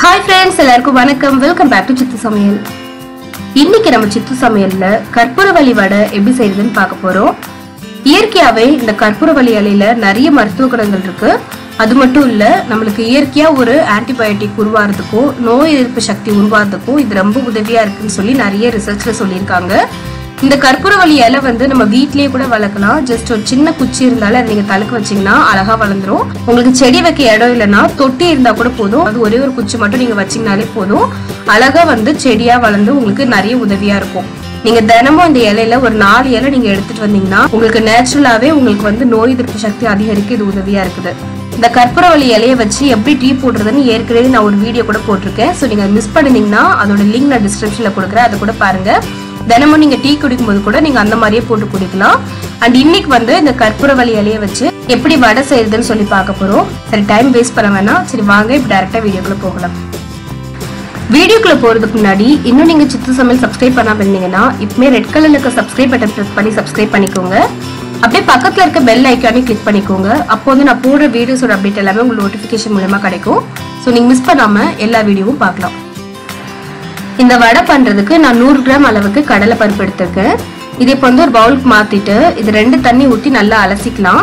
hi friends எல்லாருக்கும் வணக்கம் welcome back to சித்து சமையல் இன்னைக்கு நம்ம சித்து சமையல்ல கற்பூரவள்ளி வடை எப்படி செய்யறதுன்னு பார்க்க போறோம் இயற்கையாவே இந்த கற்பூரவள்ளி இலையில நிறைய மருத்துவ குணங்கள் இருக்கு அது மட்டும் இல்ல நம்மளுக்கு இயற்கையா ஒரு ஆன்டிபயோட்டிக் உருவாகிறதுக்கும் நோய் எதிர்ப்பு சக்தி உருவாகிறதுக்கும் இது ரொம்ப உதவியா இருக்குன்னு சொல்லி நிறைய ரிசர்ச்ல சொல்லியிருக்காங்க இந்த கற்பூரவள்ளி இலை வந்து நம்ம வீட்லயே கூட வளர்க்கலாம் ஜஸ்ட் ஒரு சின்ன குச்சி இருந்தாலும் அதை நீங்க தலைக்கு வச்சீங்கன்னா அழகா வளர்ந்துரும் உங்களுக்கு செடி வைக்க இடம் இல்லைன்னா தொட்டி இருந்தா கூட போதும் அது ஒரே ஒரு குச்சி மட்டும் நீங்க வச்சீங்கனாலே போதும் அழகா வந்து செடியா வளர்ந்து உங்களுக்கு நிறைய உதவியா இருக்கும் நீங்க தினமும் இந்த இலையில ஒரு நாலு இலை நீங்க எடுத்துட்டு வந்தீங்கன்னா உங்களுக்கு நேச்சுரலாவே உங்களுக்கு வந்து நோய் எதிர்ப்பு சக்தி அதிகரிக்க இது உதவியா இருக்குது இந்த கற்பூரவள்ளி இலைய வச்சு எப்படி டீ போடுறதுன்னு ஏற்கனவே நான் ஒரு வீடியோ கூட போட்டிருக்கேன் ஸோ நீங்க மிஸ் பண்ணிருந்தீங்கன்னா அதோட லிங்க் நான் டிஸ்கிரிப்ஷன்ல கொடுக்குறேன் அதை கூட பாருங்க தினமும் நீங்க டீ குடிக்கும்போது கூட நீங்க அந்த மாதிரியே போட்டு குடிக்கலாம் அண்ட் இன்னைக்கு வந்து இந்த கற்பூரவள்ளி இலைய வச்சு எப்படி வடை செய்யறதுன்னு சொல்லி பார்க்க போறோம் சரி டைம் வேஸ்ட் பண்ண வேணாம் சரி வாங்க இப்போ டேரக்டா வீடியோக்குள்ள போகலாம் வீடியோக்குள்ள போறதுக்கு முன்னாடி இன்னும் நீங்க சித்து சமையல் சப்ஸ்கிரைப் பண்ணாம இருந்தீங்கன்னா இப்பமே ரெட் கலர்ல இருக்க சப்ஸ்கிரைப் பட்டன் பிரஸ் பண்ணி சப்ஸ்கிரைப் பண்ணிக்கோங்க அப்படியே பக்கத்துல இருக்க பெல் ஐக்கானையும் கிளிக் பண்ணிக்கோங்க அப்போ வந்து நான் போடுற வீடியோஸோட அப்டேட் எல்லாமே உங்களுக்கு நோட்டிஃபிகேஷன் மூலமா கிடைக்கும் ஸோ நீங்க மிஸ் பண்ணாம எல்லா வீடியோவும் பார்க்கலாம் இந்த வடை பண்றதுக்கு நான் நூறு கிராம் அளவுக்கு கடலை பருப்பு எடுத்திருக்கேன் இதை இப்போ வந்து ஒரு பவுலுக்கு மாத்திட்டு இது ரெண்டு தண்ணி ஊற்றி நல்லா அலசிக்கலாம்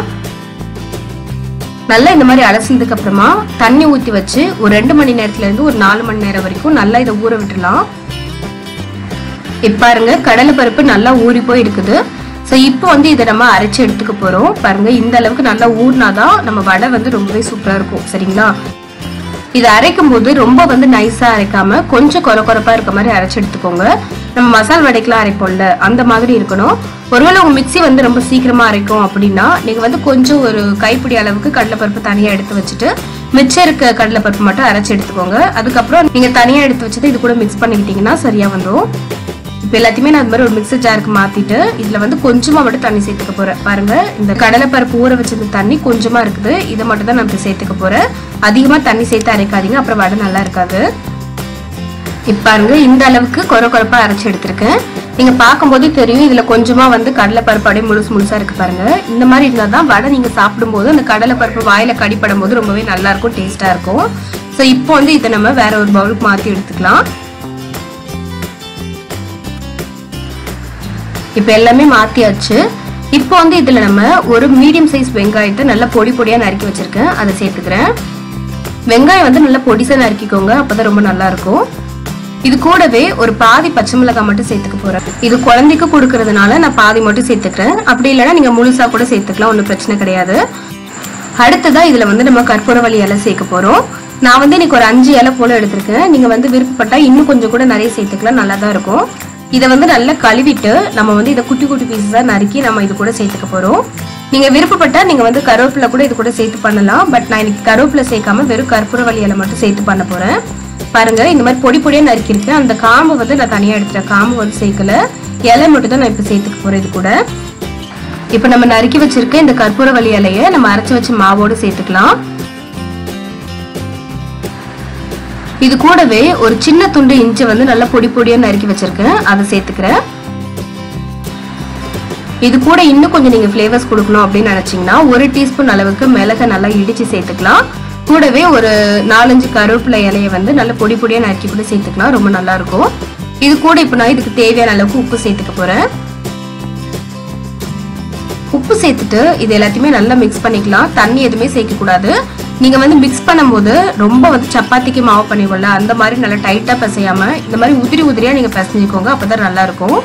நல்லா இந்த மாதிரி அலசினதுக்கு அப்புறமா தண்ணி ஊற்றி வச்சு ஒரு ரெண்டு மணி நேரத்துல இருந்து ஒரு நாலு மணி நேரம் வரைக்கும் நல்லா இதை ஊற விட்டுலாம் இப்ப பாருங்க கடலை பருப்பு நல்லா ஊறி போய் இருக்குது ஸோ இப்போ வந்து இதை நம்ம அரைச்சி எடுத்துக்க போறோம் பாருங்க இந்த அளவுக்கு நல்லா ஊறினாதான் நம்ம வடை வந்து ரொம்பவே சூப்பரா இருக்கும் சரிங்களா இது அரைக்கும் போது ரொம்ப வந்து நைஸா அரைக்காம கொஞ்சம் கொர கொரப்பா இருக்க மாதிரி அரைச்சு எடுத்துக்கோங்க நம்ம மசால் வடைக்கெல்லாம் அரைப்போம்ல அந்த மாதிரி இருக்கணும் ஒருவேளை உங்க மிக்ஸி வந்து ரொம்ப சீக்கிரமா அரைக்கும் அப்படின்னா நீங்க வந்து கொஞ்சம் ஒரு கைப்பிடி அளவுக்கு கடலைப்பருப்பு தனியா எடுத்து வச்சுட்டு மிச்சம் இருக்க கடலைப்பருப்பு மட்டும் அரைச்சு எடுத்துக்கோங்க அதுக்கப்புறம் நீங்க தனியா எடுத்து வச்சுட்டு இது கூட மிக்ஸ் பண்ணிக்கிட்டீங்கன்னா சரியா வந்துடும் இப்போ எல்லாத்தையுமே நான் இந்த மாதிரி ஒரு மிக்சர் ஜாருக்கு மாத்திட்டு இதுல வந்து கொஞ்சமா மட்டும் தண்ணி சேர்த்துக்க போறேன் பாருங்க இந்த கடலை பருப்பு ஊற வச்சது தண்ணி கொஞ்சமா இருக்குது இதை மட்டும் தான் நான் இப்போ சேர்த்துக்க போறேன் அதிகமா தண்ணி சேர்த்து அரைக்காதீங்க அப்புறம் வடை நல்லா இருக்காது இப்ப பாருங்க இந்த அளவுக்கு கொர கொரப்பா அரைச்சு எடுத்திருக்கேன் நீங்க பார்க்கும்போதே தெரியும் இதுல கொஞ்சமா வந்து கடலை பருப்பு அப்படியே முழுசு முழுசா இருக்கு பாருங்க இந்த மாதிரி இருந்தா தான் வடை நீங்க சாப்பிடும்போது அந்த கடலை பருப்பு வாயில கடிப்படும் போது ரொம்பவே நல்லா இருக்கும் டேஸ்டா இருக்கும் ஸோ இப்போ வந்து இதை நம்ம வேற ஒரு பவுலுக்கு மாத்தி எடுத்துக்கலாம் இப்போ எல்லாமே மாத்தியாச்சு இப்போ வந்து இதுல நம்ம ஒரு மீடியம் சைஸ் வெங்காயத்தை நல்லா பொடி பொடியா நறுக்கி வச்சிருக்கேன் அதை சேர்த்துக்கிறேன் வெங்காயம் வந்து நல்லா பொடிசா நறுக்கிக்கோங்க அப்பதான் ரொம்ப நல்லா இருக்கும் இது கூடவே ஒரு பாதி பச்சை மிளகாய் மட்டும் சேர்த்துக்க போறேன் இது குழந்தைக்கு கொடுக்கறதுனால நான் பாதி மட்டும் சேர்த்துக்கிறேன் அப்படி இல்லைன்னா நீங்க முழுசா கூட சேர்த்துக்கலாம் ஒன்றும் பிரச்சனை கிடையாது அடுத்ததா இதுல வந்து நம்ம கற்பூரவள்ளி இலை சேர்க்க போறோம் நான் வந்து இன்னைக்கு ஒரு அஞ்சு இலை போல எடுத்திருக்கேன் நீங்க வந்து விருப்பப்பட்டா இன்னும் கொஞ்சம் கூட நிறைய சேர்த்துக்கலாம் நல்லா தான் இருக்கும் இதை வந்து நல்லா கழுவிட்டு நம்ம வந்து இதை குட்டி குட்டி பீஸஸா நறுக்கி நம்ம இது கூட சேர்த்துக்க போறோம் நீங்க விருப்பப்பட்டா நீங்க வந்து கருவேப்பிலை கூட இது கூட சேர்த்து பண்ணலாம் பட் நான் இன்னைக்கு கருவேப்பிலை சேர்க்காம வெறும் கற்பூரவள்ளி இலை மட்டும் சேர்த்து பண்ண போறேன் பாருங்க இந்த மாதிரி பொடி பொடியா நறுக்கியிருக்கேன் அந்த காம்பு வந்து நான் தனியா எடுத்துட்டேன் காம்பு வந்து சேர்க்கல இலை மட்டும் தான் நான் இப்ப சேர்த்துக்க போறேன் இது கூட இப்ப நம்ம நறுக்கி வச்சிருக்க இந்த கற்பூரவள்ளி இலைய நம்ம அரைச்சு வச்ச மாவோடு சேர்த்துக்கலாம் இது கூடவே ஒரு சின்ன துண்டு இஞ்சி வந்து நல்லா பொடி பொடியா நறுக்கி வச்சிருக்கேன் அதை சேர்த்துக்கிறேன் இது கூட இன்னும் கொஞ்சம் நீங்க ஃபிளேவர்ஸ் கொடுக்கணும் அப்படின்னு நினைச்சீங்கன்னா ஒரு டீஸ்பூன் அளவுக்கு மிளகை நல்லா இடிச்சு சேர்த்துக்கலாம் கூடவே ஒரு நாலஞ்சு கருவேப்பிலை இலைய வந்து நல்லா பொடி பொடியா நறுக்கி கூட சேர்த்துக்கலாம் ரொம்ப நல்லா இருக்கும் இது கூட இப்போ நான் இதுக்கு தேவையான அளவுக்கு உப்பு சேர்த்துக்க போறேன் உப்பு சேர்த்துட்டு இது எல்லாத்தையுமே நல்லா மிக்ஸ் பண்ணிக்கலாம் தண்ணி எதுவுமே சேர்க்க கூடாது நீங்க வந்து மிக்ஸ் பண்ணும்போது ரொம்ப வந்து சப்பாத்திக்கு மாவு பண்ணிக்கொள்ள அந்த மாதிரி நல்லா டைட்டா பிசையாம இந்த மாதிரி உதிரி உதிரியா நீங்க பிசைஞ்சுக்கோங்க அப்பதான் நல்லா இருக்கும்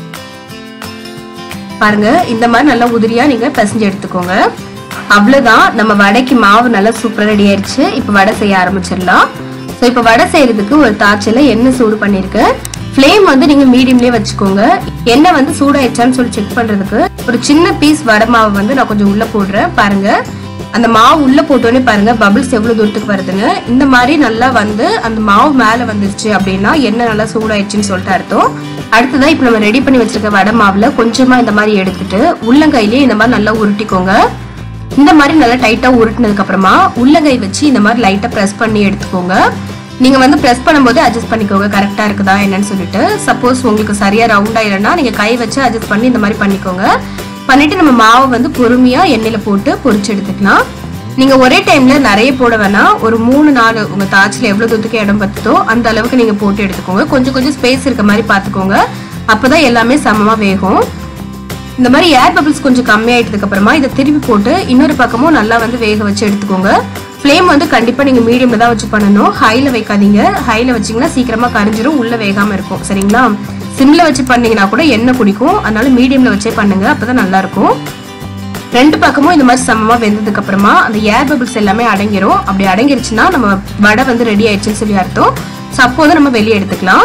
பாருங்க இந்த மாதிரி நல்லா உதிரியா நீங்க பிசைஞ்சு எடுத்துக்கோங்க அவ்வளவுதான் நம்ம வடைக்கு மாவு நல்லா சூப்பரா ரெடி ஆயிருச்சு இப்போ வடை செய்ய ஆரம்பிச்சிடலாம் ஸோ இப்போ வடை செய்யறதுக்கு ஒரு தாய்ச்சல எண்ணெய் சூடு பண்ணிருக்கேன் ஃப்ளேம் வந்து நீங்க மீடியம்லயே வச்சுக்கோங்க எண்ணெய் வந்து சூடாயிடுச்சான்னு சொல்லி செக் பண்றதுக்கு ஒரு சின்ன பீஸ் வடை மாவு வந்து நான் கொஞ்சம் உள்ள போடுறேன் பாருங்க அந்த மாவு உள்ள போட்டோன்னே பாருங்க பபிள்ஸ் எவ்வளவு தூரத்துக்கு வருதுன்னு இந்த மாதிரி நல்லா வந்து அந்த மாவு மேல வந்துருச்சு அப்படின்னா எண்ணெய் நல்லா சூடாயிடுச்சுன்னு சொல்லிட்டு அர்த்தம் அடுத்ததா இப்ப நம்ம ரெடி பண்ணி வச்சிருக்க வடை மாவுல கொஞ்சமா இந்த மாதிரி எடுத்துட்டு உள்ளங்கையிலேயே இந்த மாதிரி நல்லா உருட்டிக்கோங்க இந்த மாதிரி நல்லா டைட்டா உருட்டினதுக்கு அப்புறமா உள்ளங்கை வச்சு இந்த மாதிரி லைட்டா பிரஸ் பண்ணி எடுத்துக்கோங்க நீங்க வந்து பிரஸ் பண்ணும்போது அட்ஜஸ்ட் பண்ணிக்கோங்க கரெக்டா இருக்குதா என்னன்னு சொல்லிட்டு சப்போஸ் உங்களுக்கு சரியா ரவுண்டா இல்லைன்னா நீங்க கை வச்சு அட்ஜஸ்ட் பண்ணி இந்த மாதிரி பண்ணிக்கோங்க பண்ணிட்டு நம்ம மாவை வந்து பொறுமையா எண்ணெயில போட்டு பொரிச்சு எடுத்துக்கலாம் நீங்க ஒரே டைம்ல நிறைய போட வேணாம் ஒரு மூணு நாலு உங்க தாச்சில எவ்வளவு தூரத்துக்கு இடம் பத்துதோ அந்த அளவுக்கு நீங்க போட்டு எடுத்துக்கோங்க கொஞ்சம் கொஞ்சம் ஸ்பேஸ் இருக்க மாதிரி பாத்துக்கோங்க அப்பதான் எல்லாமே சமமா வேகும் இந்த மாதிரி ஏர் பபிள்ஸ் கொஞ்சம் கம்மியாயிட்டதுக்கு அப்புறமா இதை திருப்பி போட்டு இன்னொரு பக்கமும் நல்லா வந்து வேக வச்சு எடுத்துக்கோங்க ஃப்ளேம் வந்து கண்டிப்பா நீங்க மீடியம்ல தான் வச்சு பண்ணணும் ஹைல வைக்காதீங்க ஹைல வச்சீங்கன்னா சீக்கிரமா கரிஞ்சிரும் உள்ள வேகாம இருக்கும் சரிங்களா சிம்ல வச்சு பண்ணீங்கன்னா கூட எண்ணெய் குடிக்கும் அதனால மீடியம்ல வச்சே பண்ணுங்க அப்பதான் நல்லா இருக்கும் ரெண்டு பக்கமும் இந்த மாதிரி சமமா வெந்ததுக்கு அப்புறமா அந்த ஏர் பபிள்ஸ் எல்லாமே அடங்கிரும் அப்படி அடங்கிருச்சுன்னா நம்ம வடை வந்து ரெடி ஆயிடுச்சுன்னு சொல்லி அர்த்தம் ஸோ அப்போ வந்து நம்ம வெளியே எடுத்துக்கலாம்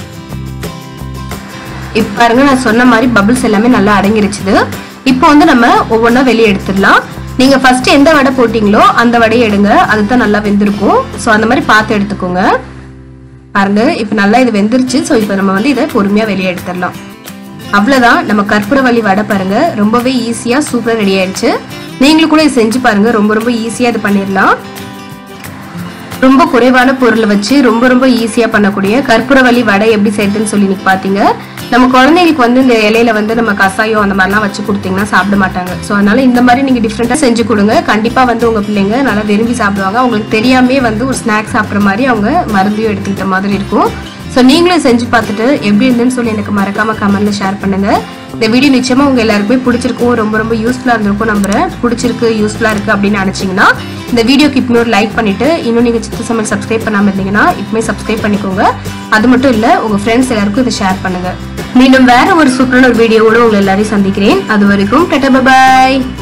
இப்ப பாருங்க நான் சொன்ன மாதிரி பபிள்ஸ் எல்லாமே நல்லா அடங்கிருச்சுது இப்போ வந்து நம்ம ஒவ்வொன்றா வெளியே எடுத்துடலாம் நீங்க ஃபர்ஸ்ட் எந்த வடை போட்டீங்களோ அந்த வடையை எடுங்க அதுதான் நல்லா வெந்திருக்கும் ஸோ அந்த மாதிரி பார்த்து எடுத்துக்கோங்க பாருங்க இப்போ நல்லா இது வெந்துருச்சு ஸோ இப்போ நம்ம வந்து இதை பொறுமையா வெளியே எடுத்துடலாம் அவ்வளவுதான் நம்ம கற்பூரவள்ளி வடை பாருங்க ரொம்பவே ஈஸியா சூப்பரா ரெடி ஆயிடுச்சு நீங்களும் கூட இது செஞ்சு பாருங்க ரொம்ப ரொம்ப ஈஸியா இது பண்ணிடலாம் ரொம்ப குறைவான பொருளை வச்சு ரொம்ப ரொம்ப ஈஸியா பண்ணக்கூடிய கற்பூரவள்ளி வடை எப்படி செய்யுதுன்னு சொல்லி இன்னைக்கு பாத்தீங்க நம்ம குழந்தைங்களுக்கு வந்து இந்த இலையில வந்து நம்ம கசாயம் அந்த மாதிரிலாம் வச்சு கொடுத்தீங்கன்னா சாப்பிட மாட்டாங்க ஸோ அதனால இந்த மாதிரி நீங்க டிஃப்ரெண்டா செஞ்சு கொடுங்க கண்டிப்பா வந்து உங்க பிள்ளைங்க நல்லா விரும்பி சாப்பிடுவாங்க அவங்களுக்கு தெரியாமே வந்து ஒரு ஸ்நாக்ஸ் சாப்பிட்ற மாதிரி அவங்க மருந்தையும் எடுத்துக்கிட்ட மாதிரி இருக்கும் ஸோ நீங்களும் செஞ்சு பார்த்துட்டு எப்படி இருந்துன்னு சொல்லி எனக்கு மறக்காம கமெண்ட்ல ஷேர் பண்ணுங்க இந்த வீடியோ நிச்சயமா உங்க எல்லாருக்குமே பிடிச்சிருக்கும் ரொம்ப ரொம்ப யூஸ்ஃபுல்லா இருந்திருக்கும் நம்புறேன் பிடிச்சிருக்கு யூஸ்ஃபுல்லா இருக்கு அப்படின்னு நினைச்சீங்கன்னா இந்த வீடியோக்கு இப்போ ஒரு லைக் பண்ணிட்டு இன்னும் நீங்க சித்து சமையல் சப்ஸ்கிரைப் பண்ணாம இருந்தீங்கன்னா இப்பவுமே சப்ஸ்கிரைப் பண்ணிக்கோங்க அது மட்டும் இல்ல உங்க ஃப்ரெண்ட்ஸ் எல்லாருக்கும் இதை ஷேர் பண்ணுங்க மீண்டும் வேற ஒரு சூப்பரான ஒரு வீடியோவோட உங்களை எல்லாரையும் சந்திக்கிறேன் அது வரைக்கும் டட்டா பாய்